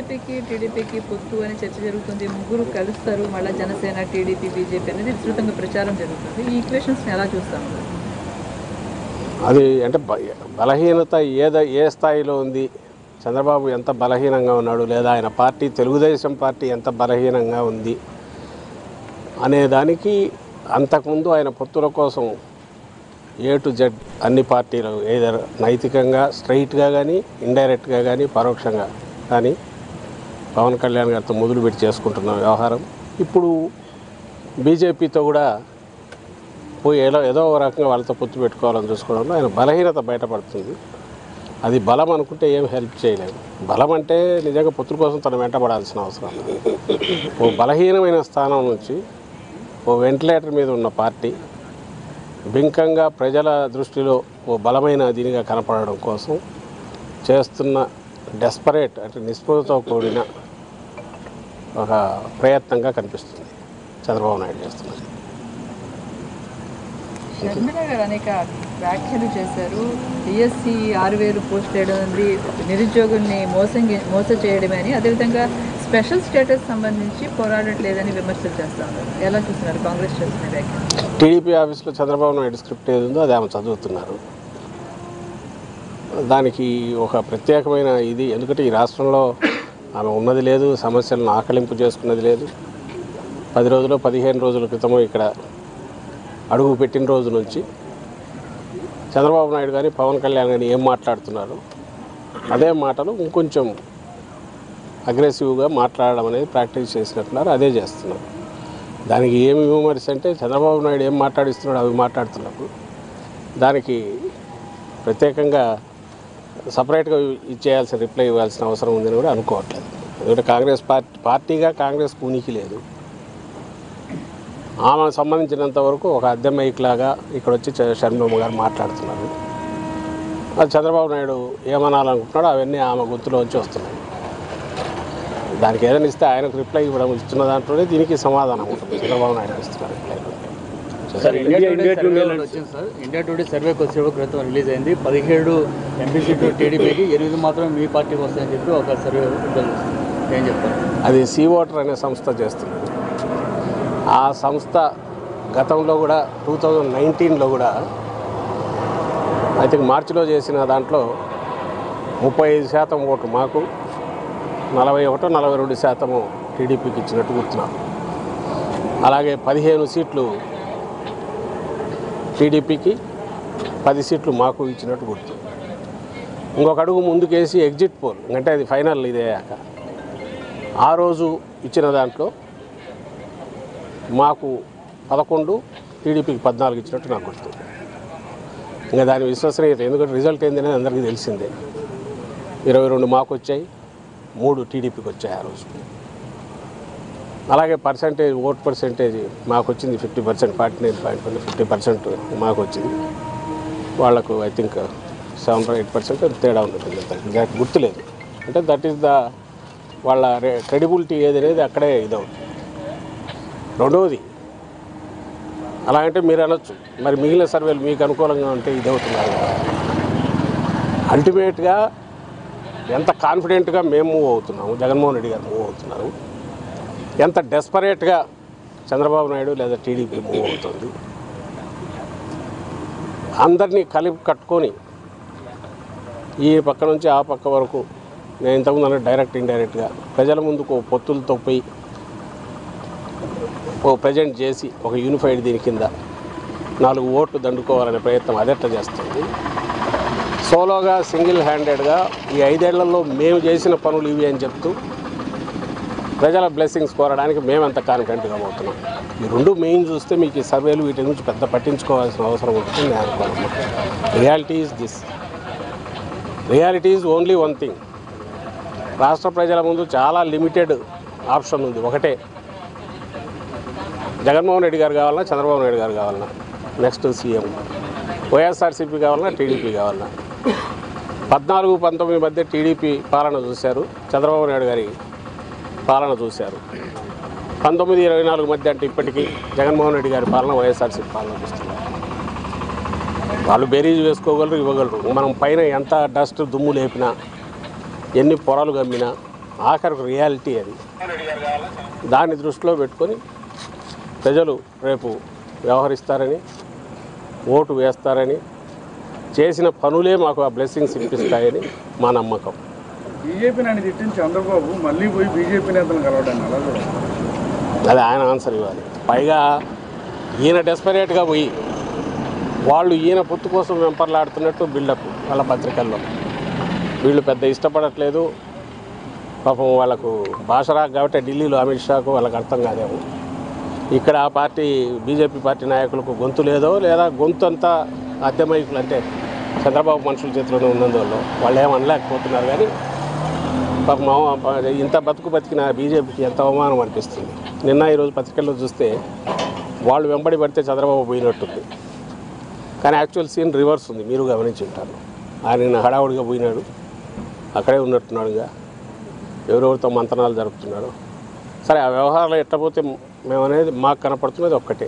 బీజేపీకి టీడీపీకి పొత్తు అని చర్చ జరుగుతుంది ముగ్గురు కలుస్తారు మళ్ళీ జనసేన టీడీపీ బీజేపీ అనేది విస్తృతంగా ప్రచారం జరుగుతుంది ఈ ఈక్వేషన్స్ని ఎలా చూస్తాం అది అంటే బ- బలహీనత ఏద ఏ స్థాయిలో ఉంది చంద్రబాబు ఎంత బలహీనంగా ఉన్నాడు లేదా ఆయన పార్టీ తెలుగుదేశం పార్టీ ఎంత బలహీనంగా ఉంది అనే దానికి అంతకుముందు ఆయన పొత్తుల కోసం ఏ టు జెడ్ అన్ని పార్టీలు ఏదర్ నైతికంగా స్ట్రైట్గా కానీ ఇండైరెక్ట్గా కానీ పరోక్షంగా కానీ పవన్ కళ్యాణ్ గారితో మొదలుపెట్టి చేసుకుంటున్న వ్యవహారం ఇప్పుడు బీజేపీతో కూడా పోయి ఏదో ఏదో ఒక రకంగా వాళ్ళతో పొత్తు పెట్టుకోవాలని చూసుకోవడంలో ఆయన బలహీనత బయటపడుతుంది అది బలం అనుకుంటే ఏం హెల్ప్ చేయలేము బలం అంటే నిజంగా పొత్తుల కోసం తను వెంటబడాల్సిన అవసరం లేదు. ఓ బలహీనమైన స్థానం నుంచి ఓ వెంటిలేటర్ మీద ఉన్న పార్టీ బింకంగా ప్రజల దృష్టిలో ఓ బలమైన దీనిగా కనపడడం కోసం చేస్తున్న డెస్పరేట్ అంటే నిస్పృహతో కూడిన ఒక ప్రయత్నంగా కనిపిస్తుంది చంద్రబాబు నాయుడు చేస్తున్నది షర్మిల గారు అనేక వ్యాఖ్యలు చేశారు డిఎస్సి ఆరు వేలు పోస్ట్ చేయడం అనేది నిరుద్యోగుల్ని మోసం మోసం చేయడమే అని అదేవిధంగా స్పెషల్ స్టేటస్ సంబంధించి పోరాడట్లేదని విమర్శలు చేస్తా ఉన్నారు ఎలా చూస్తున్నారు కాంగ్రెస్ చేసిన వ్యాఖ్యలు టీడీపీ ఆఫీస్లో చంద్రబాబు నాయుడు స్క్రిప్ట్ ఏది ఉందో అది ఆమె చదువుతున్నారు దానికి ఒక ప్రత్యేకమైన ఇది ఎందుకంటే ఈ రాష్ట్రంలో ఆమె ఉన్నది లేదు సమస్యలను ఆకలింపు చేసుకున్నది లేదు పది రోజులు పదిహేను రోజుల క్రితము ఇక్కడ అడుగు పెట్టిన రోజు నుంచి చంద్రబాబు నాయుడు కానీ పవన్ కళ్యాణ్ కానీ ఏం మాట్లాడుతున్నారు అదే మాటలు ఇంకొంచెం అగ్రెసివ్గా మాట్లాడడం అనేది ప్రాక్టీస్ చేసినట్టున్నారు అదే చేస్తున్నారు దానికి ఏమి విమర్శ అంటే చంద్రబాబు నాయుడు ఏం మాట్లాడిస్తున్నాడు అవి మాట్లాడుతున్నప్పుడు దానికి ప్రత్యేకంగా సపరేట్గా ఇచ్చేయాల్సిన రిప్లై ఇవ్వాల్సిన అవసరం ఉందని కూడా అనుకోవట్లేదు ఎందుకంటే కాంగ్రెస్ పార్టీ పార్టీగా కాంగ్రెస్ ఉనికి లేదు ఆమె సంబంధించినంత వరకు ఒక అద్దె మైక్ లాగా ఇక్కడ వచ్చి చ- షర్మిలమ్మ గారు మాట్లాడుతున్నారు అది చంద్రబాబు నాయుడు ఏమనాలనుకుంటున్నాడో అవన్నీ ఆమె గొంతులోంచి వస్తున్నాయి దానికి ఏదైనా ఇస్తే ఆయనకు రిప్లై ఇవ్వడం ఇస్తున్న దాంట్లోనే దీనికి సమాధానం ఉంటుంది చంద్రబాబు నాయుడు ఇస్తున్న reply sir India Today survey ఒకటి వచ్చింది సార్ ఇండియా టుడే సర్వే కొద్దిసేపు క్రితం రిలీజ్ అయింది పదిహేడు ఎంపీ సీట్లు టీడీపీకి ఎనిమిది మాత్రం మీ పార్టీకి వస్తాయని చెప్పి ఒక సర్వే రిజల్ట్ వస్తుంది ఏం చెప్తారు అది సీ వాటర్ అనే సంస్థ చేస్తుంది ఆ సంస్థ గతంలో కూడా టూ థౌజండ్ నైన్టీన్లో కూడా ఐ థింక్ మార్చిలో చేసిన దాంట్లో ముప్పై ఐదు శాతం ఓటు మాకు నలభై ఒకటో నలభై రెండు శాతము టీడీపీకి ఇచ్చినట్టు గుర్తున్నాం అలాగే పదిహేను సీట్లు టీడీపీకి పది సీట్లు మాకు ఇచ్చినట్టు గుర్తు ఇంకొక అడుగు ముందుకేసి ఎగ్జిట్ పోల్ అంటే అది ఫైనల్ ఇదే అయ్యాక ఆ రోజు ఇచ్చిన దాంట్లో మాకు పదకొండు టీడీపీకి పద్నాలుగు ఇచ్చినట్టు నాకు గుర్తు ఇంకా దాని విశ్వసనీయత ఎందుకంటే రిజల్ట్ ఏందనేది అందరికీ తెలిసిందే ఇరవై రెండు మాకు వచ్చాయి మూడు టీడీపీకి వచ్చాయి ఆ రోజు అలాగే పర్సంటేజ్ ఓట్ పర్సంటేజ్ మాకు వచ్చింది fifty percent forty nine point one fifty percent మాకు వచ్చింది వాళ్ళకు I think seven eight percent తేడా ఉంటుంది ఎగ్జాక్ట్ గుర్తులేదు అంటే దట్ ఈస్ ద వాళ్ళ క్రెడిబిలిటీ ఏది అనేది అక్కడే ఇదవుతుంది రెండవది అలా అంటే మీరు అనొచ్చు మరి మిగిలిన సర్వేలు మీకు అనుకూలంగా ఉంటే ఇదవుతున్నారు కదా అల్టిమేట్గా ఎంత కాన్ఫిడెంట్గా మేము మూవ్ అవుతున్నాము జగన్మోహన్ రెడ్డి గారు మూవ్ అవుతున్నారు ఎంత డెస్పరేట్గా చంద్రబాబు నాయుడు లేదా టీడీపీ మూవ్ అవుతుంది అందరినీ కలిపి కట్టుకొని ఈ పక్క నుంచి ఆ పక్క వరకు నేను ఇంతకుముందు అన్న డైరెక్ట్ ఇండైరెక్ట్గా ప్రజల ముందుకు ఓ పొత్తులతో పోయి ఓ ప్రజెంట్ చేసి ఒక యూనిఫైడ్ దీని కింద నాలుగు ఓట్లు దండుకోవాలనే ప్రయత్నం అదెట్ట చేస్తుంది సోలోగా సింగిల్ హ్యాండెడ్గా ఈ ఐదేళ్లలో మేము చేసిన పనులు ఇవి అని చెప్తూ ప్రజల బ్లెస్సింగ్స్ కోరడానికి మేమంత కాన్ఫిడెంట్గా పోతున్నాం ఈ రెండు మెయిన్ చూస్తే మీకు ఈ సర్వేలు వీటి గురించి పెద్ద పట్టించుకోవాల్సిన అవసరం ఉంటుంది నేను అనుకోను reality is this reality is only one thing రాష్ట్ర ప్రజల ముందు చాలా లిమిటెడ్ ఆప్షన్ ఉంది ఒకటే జగన్మోహన్ రెడ్డి గారు కావాలన్నా చంద్రబాబు నాయుడు గారు కావాలన్నా నెక్స్ట్ సీఎం వైఎస్ఆర్సీపీ కావాలన్నా టీడీపీ కావాలన్నా పద్నాలుగు పంతొమ్మిది మధ్య టీడీపీ పాలన చూశారు చంద్రబాబు నాయుడు గారి పాలన చూశారు పంతొమ్మిది ఇరవై నాలుగు మధ్య అంటే ఇప్పటికీ జగన్మోహన్ రెడ్డి గారి పాలన వైఎస్ఆర్సీపీ పాలన చూస్తున్నారు వాళ్ళు బేరీజ్ వేసుకోగలరు ఇవ్వగలరు మనం పైన ఎంత డస్ట్ దుమ్ము లేపినా ఎన్ని పొరలు గమ్మినా ఆఖరికి రియాలిటీ అది దాన్ని దృష్టిలో పెట్టుకొని ప్రజలు రేపు వ్యవహరిస్తారని ఓటు వేస్తారని చేసిన పనులే మాకు ఆ బ్లెస్సింగ్స్ ఇప్పిస్తాయని మా నమ్మకం బీజేపీ నన్ను తిట్టిన చంద్రబాబు మళ్ళీ పోయి బీజేపీ నేతలను కలవడానికి అలా కూడా అది ఆయన ఆన్సర్ ఇవ్వాలి పైగా ఈయన డెస్పరేట్గా పోయి వాళ్ళు ఈయన పొత్తు కోసం వెంపర్లాడుతున్నట్టు బిల్డప్ వాళ్ళ పత్రికల్లో వీళ్ళు పెద్ద ఇష్టపడట్లేదు పాపం వాళ్ళకు భాష రాక కాబట్టి ఢిల్లీలో అమిత్ షాకు వాళ్ళకి అర్థం కాదేమో ఇక్కడ ఆ పార్టీ బీజేపీ పార్టీ నాయకులకు గొంతు లేదో లేదా గొంతు అంతా అద్దెమైకులు అంటే చంద్రబాబు మనుషుల చేతిలోనే ఉన్నందువల్ల వాళ్ళు ఏం అనలేకపోతున్నారు కానీ పాపం మా- ఇంత బతుకు బతికిన బీజేపీకి ఎంత అవమానం అనిపిస్తుంది నిన్న ఈరోజు పత్రికల్లో చూస్తే వాళ్ళు వెంబడి పడితే చంద్రబాబు పోయినట్టుంది కానీ యాక్చువల్ సీన్ రివర్స్ ఉంది మీరు గమనించి ఉంటారు ఆయన నిన్న హడావుడిగా పోయినాడు అక్కడే ఉన్నట్టున్నాడుగా ఎవరెవరితో మంతనాలు జరుపుతున్నాడు సరే ఆ వ్యవహారాలు ఎట్టపోతే మేము అనేది మాకు కనపడుతున్నది ఒక్కటే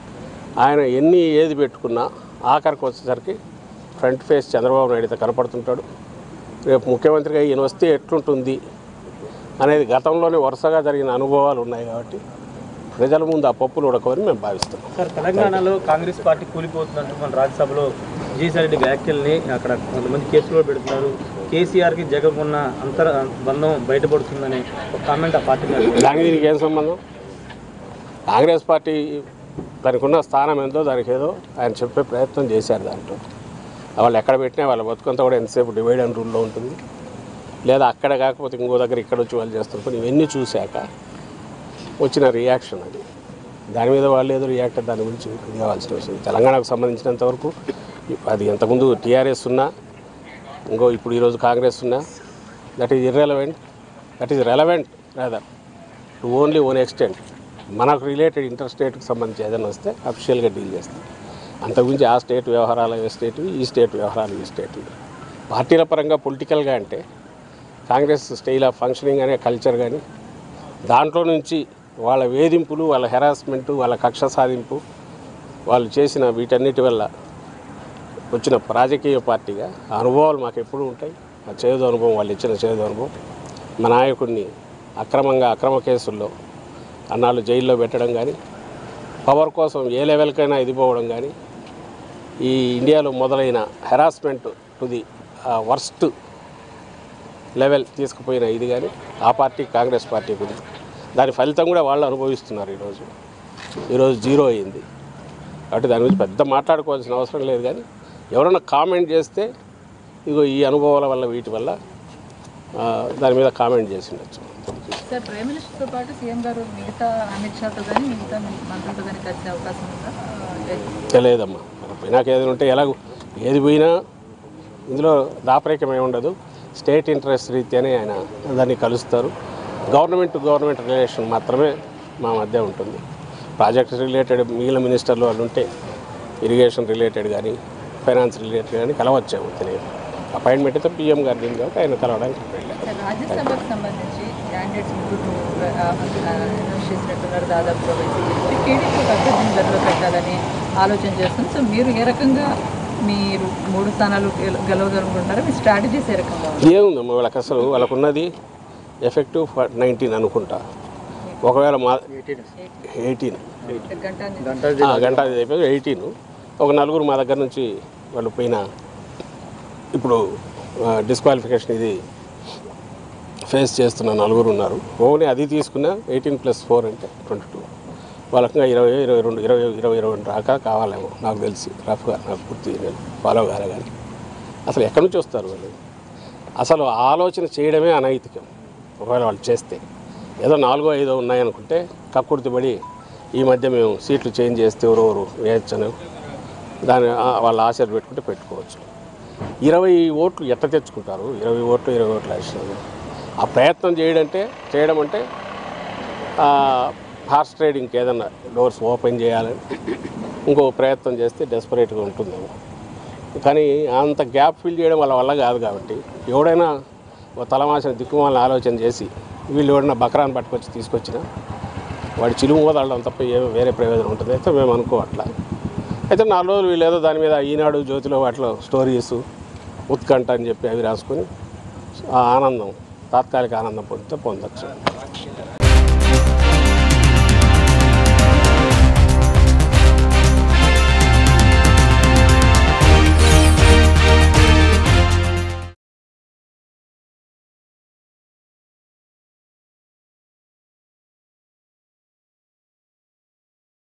ఆయన ఎన్ని ఏది పెట్టుకున్నా ఆఖరికి వచ్చేసరికి ఫ్రంట్ ఫేస్ చంద్రబాబు నాయుడుతో కనపడుతుంటాడు రేపు ముఖ్యమంత్రిగా ఈయన వస్తే ఎట్లుంటుంది అనేది గతంలోనే వరుసగా జరిగిన అనుభవాలు ఉన్నాయి కాబట్టి ప్రజల ముందు ఆ పప్పులు ఉడకవని మేము భావిస్తున్నాం సార్ తెలంగాణలో కాంగ్రెస్ పార్టీ కూలిపోతుందంటూ మన రాజ్యసభలో విజయసాయి రెడ్డి వ్యాఖ్యల్ని అక్కడ కొంతమంది కేసులో పెడుతున్నారు కేసీఆర్కి జగన్ ఉన్న అంతర బంధం బయటపడుతుందనే ఒక కామెంట్ ఆ పార్టీ మీద దానికి దీనికి ఏం సంబంధం కాంగ్రెస్ పార్టీ దానికి ఉన్న స్థానం ఏందో దానికి ఏదో ఆయన చెప్పే ప్రయత్నం చేశారు దాంట్లో వాళ్ళు ఎక్కడ పెట్టినా వాళ్ళ బతుకంతా కూడా ఎంతసేపు డివైడ్ అండ్ రూల్లో ఉంటుంది లేదా అక్కడ కాకపోతే ఇంకో దగ్గర ఇక్కడ వచ్చి వాళ్ళు చేస్తుంటారు ఇవన్నీ చూశాక వచ్చిన రియాక్షన్ అది దాని మీద వాళ్ళు ఏదో రియాక్ట్ దాని గురించి ఇది కావాల్సిన అవసరం లేదు. తెలంగాణకు సంబంధించినంత వరకు అది ఇంతకుముందు టీఆర్ఎస్ ఉన్నా ఇంకో ఇప్పుడు ఈరోజు కాంగ్రెస్ ఉన్నా that is irrelevant that is relevant rather to only own extent మనకు రిలేటెడ్ ఇంటర్ స్టేట్కి సంబంధించి ఏదైనా వస్తే అఫిషియల్గా డీల్ చేస్తాం అంతకుమించి ఆ స్టేట్ వ్యవహారాలు ఏ స్టేట్ ఈ స్టేట్ వ్యవహారాలు ఈ స్టేట్ పార్టీల పరంగా పొలిటికల్గా అంటే కాంగ్రెస్ స్టైల్ ఆఫ్ ఫంక్షనింగ్ అనే కల్చర్ కానీ దాంట్లో నుంచి వాళ్ళ వేధింపులు వాళ్ళ హెరాస్మెంటు వాళ్ళ కక్ష సాధింపు వాళ్ళు చేసిన వీటన్నిటి వల్ల వచ్చిన రాజకీయ పార్టీగా ఆ అనుభవాలు మాకు ఎప్పుడూ ఉంటాయి ఆ చేదు అనుభవం వాళ్ళు ఇచ్చిన చేదు అనుభవం మా నాయకుడిని అక్రమంగా అక్రమ కేసుల్లో అన్నాళ్ళు జైల్లో పెట్టడం కానీ పవర్ కోసం ఏ లెవెల్కైనా ఎదిపోవడం కానీ ఈ ఇండియాలో మొదలైన harassment to the worst level తీసుకుపోయిన ఇది కానీ ఆ పార్టీ కాంగ్రెస్ పార్టీ గురించి దాని ఫలితం కూడా వాళ్ళు అనుభవిస్తున్నారు ఈరోజు ఈరోజు జీరో అయింది కాబట్టి దాని గురించి పెద్ద మాట్లాడుకోవాల్సిన అవసరం లేదు కానీ ఎవరైనా కామెంట్ చేస్తే ఇగో ఈ అనుభవాల వల్ల వీటి వల్ల ఆ, దాని మీద కామెంట్ చేసి ఉండొచ్చు సార్ ప్రైమ్ మినిస్టర్తో పాటు సీఎం గారు మిగతా అమిత్ షాతో కానీ మిగతా మంత్రులతో కానీ కలిసే అవకాశం ఉందా ఆ, తెలియదమ్మా మనకు పోయినాక ఏదైనా ఉంటే ఎలాగో ఏది పోయినా ఇందులో దాపరికం ఏమి ఉండదు స్టేట్ ఇంట్రెస్ట్ రీత్యానే ఆయన దాన్ని కలుస్తారు గవర్నమెంట్ టు గవర్నమెంట్ రిలేషన్ మాత్రమే మా మధ్య ఉంటుంది ప్రాజెక్ట్ రిలేటెడ్ మిగిలిన మినిస్టర్లు వాళ్ళు ఉంటే ఇరిగేషన్ రిలేటెడ్ కానీ ఫైనాన్స్ రిలేటెడ్ కానీ కలవచ్చేమో తెలియదు అపాయింట్మెంట్ అయితే పిఎం గారు దీని కాబట్టి ఆయన కలవడానికి వెళ్ళారు సార్ రాజ్యసభకు సంబంధించి క్యాండిడేట్స్ ముగ్గురు అనౌన్స్ చేసినట్టున్నారు దాదాపుగా వైసీపీ టీడీపీ అభ్యర్థిని బరిలో పెట్టాలని ఆలోచన చేస్తుంది సో మీరు ఏ రకంగా మీరు మూడు స్థానాలు గెల- గెలవగలుగుంటారో మీ స్ట్రాటజీస్ ఏ రకంగా ఉంది ఏముందమ్మా వాళ్ళకి అసలు వాళ్ళకు ఉన్నది ఎఫెక్టివ్ నైన్టీన్ అనుకుంటా ఒకవేళ మా ఎయిటీన్ గంట గంటా గంట అయిపోయి ఎయిటీన్ ఒక నలుగురు మా దగ్గర నుంచి వాళ్ళు పోయిన ఇప్పుడు డిస్క్వాలిఫికేషన్ ఇది ఫేస్ చేస్తున్న నలుగురు ఉన్నారు ఓన్లీ అది తీసుకున్న ఎయిటీన్ ప్లస్ ఫోర్ అంటే ట్వంటీ టూ వాళ్ళకి ఇంకా ఇరవై ఇరవై రెండు ఇరవై ఇరవై ఇరవై రెండు దాకా కావాలేమో నాకు తెలిసి రఫ్గా నాకు పూర్తి నేను ఫాలో కాలే కానీ అసలు ఎక్కడి నుంచి వస్తారు వాళ్ళు అసలు ఆలోచన చేయడమే అనైతికం ఒకవేళ వాళ్ళు చేస్తే ఏదో నాలుగో ఐదో ఉన్నాయనుకుంటే కక్కుర్తిపడి ఈ మధ్య మేము సీట్లు చేంజ్ చేస్తే ఎవరెవరు వేయచ్చని దాని ఆ- వాళ్ళ ఆశలు పెట్టుకుంటే పెట్టుకోవచ్చు ఇరవై ఓట్లు ఎట్ట తెచ్చుకుంటారు ఇరవై ఓట్లు ఇరవై ఓట్లు వేసినారు ఆ ప్రయత్నం చేయడంటే చేయడం అంటే ఆ, హార్స్ ట్రేడింగ్కి ఏదన్నా డోర్స్ ఓపెన్ చేయాలని ఇంకో ప్రయత్నం చేస్తే డెస్పరేట్గా ఉంటుందేమో కానీ అంత గ్యాప్ ఫిల్ చేయడం వాళ్ళ వల్ల కాదు కాబట్టి ఎవడైనా ఓ తలమాసిన దిక్కుమాలని ఆలోచన చేసి వీళ్ళు ఎవడైనా బకరాన్ని పట్టుకొచ్చి తీసుకొచ్చిన వాడి చిలుము వదలడం తప్ప ఏ వేరే ప్రయోజనం ఉంటుంది అయితే మేము అనుకోవట్లా అయితే నాలుగు రోజులు వీళ్ళు ఏదో దాని మీద ఈనాడు జ్యోతిలో వాటిలో స్టోరీస్ ఉత్కంఠ అని చెప్పి అవి రాసుకొని ఆ ఆనందం తాత్కాలిక ఆనందం పొందితే పొందొచ్చు